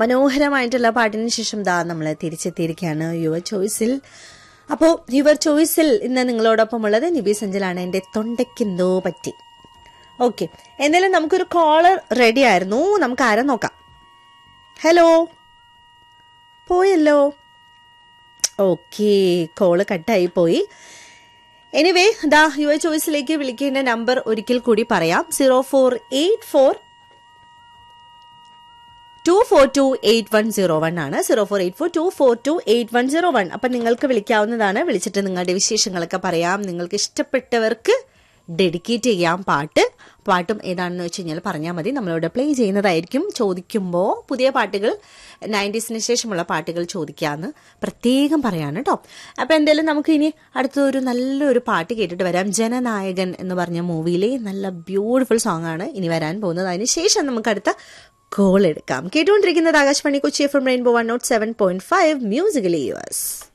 മനോഹരമായിട്ടുള്ള പാട്ടിന് ശേഷം ദാ നമ്മൾ തിരിച്ചെത്തിയിരിക്കുകയാണ് യുവർ ചോയ്സിൽ അപ്പോൾ യുവർ ചോയ്സിൽ ഇന്ന് നിങ്ങളോടൊപ്പം ഉള്ളത് നിബി സഞ്ചലാണ് എൻ്റെ തൊണ്ടയ്ക്കെന്തോ പറ്റി ഓക്കെ എന്തായാലും നമുക്കൊരു കോളർ റെഡി ആയിരുന്നു നമുക്ക് ആരെ നോക്കാം ഹലോ പോയല്ലോ ഓക്കെ കോള് കട്ടായി പോയി എനിവേ ദാ യുവർ ചോയ്സിലേക്ക് വിളിക്കേണ്ട നമ്പർ ഒരിക്കൽ കൂടി പറയാം zero four eight four two four two eight one zero one ആണ് zero four eight four two four two eight one zero one അപ്പം നിങ്ങൾക്ക് വിളിക്കാവുന്നതാണ് വിളിച്ചിട്ട് നിങ്ങളുടെ വിശേഷങ്ങളൊക്കെ പറയാം നിങ്ങൾക്ക് ഇഷ്ടപ്പെട്ടവർക്ക് ഡെഡിക്കേറ്റ് ചെയ്യാം പാട്ട് പാട്ടും ഏതാണെന്ന് വെച്ച് കഴിഞ്ഞാൽ പറഞ്ഞാൽ മതി നമ്മളോട് പ്ലേ ചെയ്യുന്നതായിരിക്കും ചോദിക്കുമ്പോൾ പുതിയ പാട്ടുകൾ നയൻറ്റീസിന് ശേഷമുള്ള പാട്ടുകൾ ചോദിക്കാമെന്ന് പ്രത്യേകം പറയാണ് കേട്ടോ അപ്പം എന്തായാലും നമുക്ക് ഇനി അടുത്തൊരു നല്ലൊരു പാട്ട് കേട്ടിട്ട് വരാം ജനനായകൻ എന്ന് പറഞ്ഞ മൂവിയിലെ നല്ല ബ്യൂട്ടിഫുൾ സോങ് ആണ് ഇനി വരാൻ പോകുന്നത് അതിന് ശേഷം നമുക്ക് അടുത്ത കോൾ എടുക്കാം കേട്ടുകൊണ്ടിരിക്കുന്നത് Akashvani Kochi F M rainbow one naught seven point five musically yours